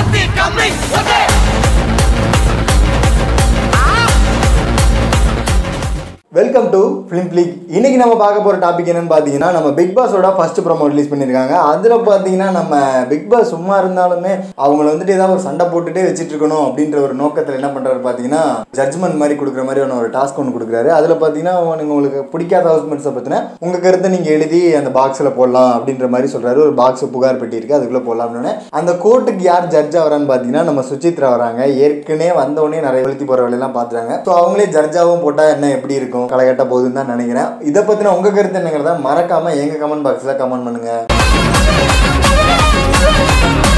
Party coming, okay. Welcome to film leak இன்னைக்கு நம்ம பார்க்க போகிற டாபிக் என்னன்னு பார்த்தீங்கன்னா நம்ம பிக் பாஸோட ஃபர்ஸ்ட் ப்ரோமோ ரிலீஸ் பண்ணியிருக்காங்க அதில் பார்த்தீங்கன்னா நம்ம பிக் பாஸ் சும்மா இருந்தாலுமே அவங்கள வந்துட்டு ஏதாவது ஒரு சண்டை போட்டுட்டே வச்சுட்டு இருக்கணும் அப்படின்ற ஒரு நோக்கத்தில் என்ன பண்ணுறாரு பார்த்தீங்கன்னா ஜட்ஜ்மெண்ட் மாதிரி கொடுக்குற மாதிரி ஒன்று ஒரு டாஸ்க் ஒன்று கொடுக்குறாரு அதில் பார்த்தீங்கன்னா நீங்கள் உங்களுக்கு பிடிக்காத ஹவுஸ்மெண்ட்ஸை பற்றின உங்கள் கருத்தை நீங்கள் எழுதி அந்த பாக்ஸில் போடலாம் அப்படின்ற மாதிரி சொல்கிறாரு ஒரு பாக்ஸ் புகார் பெட்டி இருக்குது அதுக்குள்ளே போடலாம்னு அந்த கோர்ட்டுக்கு யார் ஜட்ஜ் ஆகிறான்னு பார்த்தீங்கன்னா நம்ம சுசித்ரா வராங்க ஏற்கனவே வந்தவொடனே நிறைய எழுத்தி போகிற வேலையெல்லாம் பார்த்துறாங்க ஸோ அவங்களே ஜட்ஜாகவும் போட்டால் என்ன எப்படி இருக்கும் களைகட்ட போகுதுன்னு தான் நினைக்கிறேன் இதை பற்றின உங்கள் கருத்து என்னங்கிறத மறக்காமல் எங்கள் கமெண்ட் பாக்ஸில் கமெண்ட் பண்ணுங்கள்